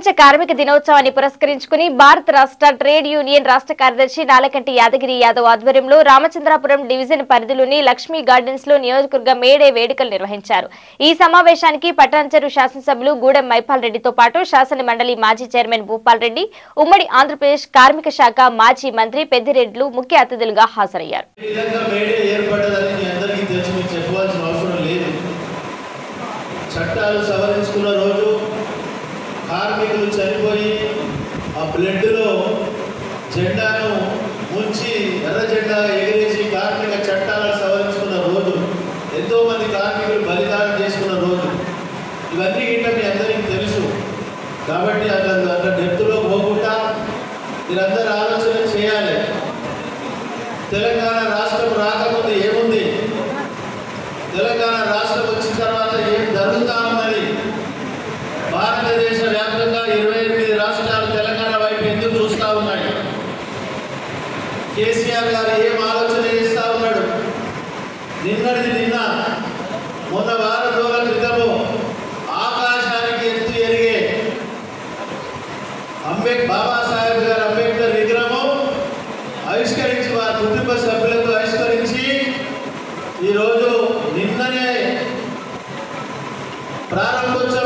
ప్రపంచ కార్మిక దినోత్సవాన్ని పురస్కరించుకుని భారత రాష్ట్ర ట్రేడ్ యూనియన్ రాష్ట్ర కార్యదర్శి నాలకంటి యాదగిరి యాదవ్ ఆధ్వర్యంలో రామచంద్రాపురం డివిజన్ పరిధిలోని లక్ష్మీ గార్డెన్స్ లో నియోజకవర్గ మేడే వేడుకలు నిర్వహించారు ఈ సమావేశానికి పట్టణచెరు శాసనసభ్యులు గూడెం మైపాల్ రెడ్డితో పాటు శాసన మండలి మాజీ చైర్మన్ భూపాల్ రెడ్డి ఉమ్మడి ఆంధ్రప్రదేశ్ కార్మిక శాఖ మాజీ మంత్రి పెద్దిరెడ్లు ముఖ్య అతిథులుగా హాజరయ్యారు ఈ విధంగా మేడే ఏర్పడ్డదని మీ అందరికీ తెలుసు మీకు చెప్పవలసిన అవసరం లేదు చట్టాలు సవరించుకున్న రోజు కార్మికులు చనిపోయి ఆ బ్లడ్లో జెండాను ముంచి ఎర్ర జెండా ఎగిరేసి కార్మిక చట్టాలను సవరించుకున్న రోజు ఎంతో మంది కార్మికులు బలిదానం చేసుకున్న రోజు ఇవన్నీ గిట్ట మీ అందరికీ తెలుసు కాబట్టి అట్లా అట్లా డెప్త్లో పోకుండా మీరందరూ ఆలోచన చేయాలి తెలంగాణ రాష్ట్రం రాకముందు ఏముంది తెలంగాణ రాష్ట్రం వచ్చిన తర్వాత ఏం జరుగుతా ఉన్నది భారతదేశ వ్యాప్తంగా ఇరవై ఎనిమిది రాష్ట్రాలు తెలంగాణ వైపు ఎందుకు చూస్తూ ఉన్నాయి కేసీఆర్ గారు ఏం ఆలోచన చేస్తూ ఉన్నాడు నిన్నటిది నిన్న మొన్న వారం రోజుల క్రితము ఆకాశానికి ఎత్తు ఎరిగే అంబేద్ బాబాసాహెబ్ గారు అంబేద్కర్ విగ్రహము ఆవిష్కరించి వారి కుటుంబ సభ్యులతో ఆవిష్కరించి ఈరోజు నిన్ననే ప్రారంభోత్సవం